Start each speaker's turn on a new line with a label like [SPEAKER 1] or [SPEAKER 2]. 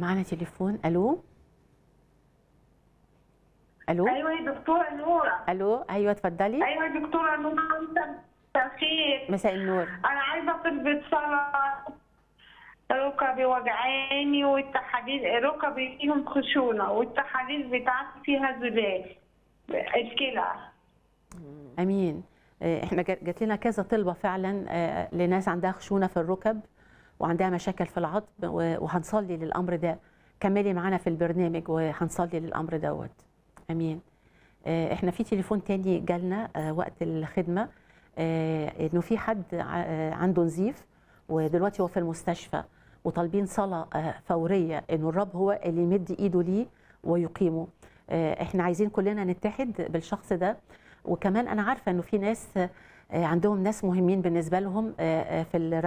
[SPEAKER 1] معانا تليفون الو الو
[SPEAKER 2] ايوه يا دكتوره نوره
[SPEAKER 1] الو ايوه اتفضلي
[SPEAKER 2] ايوه يا دكتوره نوره انت بخير
[SPEAKER 1] مساء النور
[SPEAKER 2] انا عايزه اطلب صلاه ركبي وجعاني والتحاليل ركبي فيهم خشونه والتحاليل بتاعتي فيها زلال الكلى
[SPEAKER 1] امين آه، احنا جات جات لنا كذا طلبه فعلا آه، لناس عندها خشونه في الركب وعندها مشاكل في العظم و- وهنصلي للامر ده كملي معانا في البرنامج وهنصلي للامر دوت امين آه، احنا في تليفون تاني جالنا آه، وقت الخدمه آه، انه في حد ع- آه، عنده نزيف ودلوقتي هو في المستشفى وطالبين صلاه آه، فوريه انه الرب هو اللي يمد ايده ليه ويقيمه آه، احنا عايزين كلنا نتحد بالشخص ده وكمان انا عارفه انه في ناس آه، عندهم ناس مهمين بالنسبه لهم آه، آه، في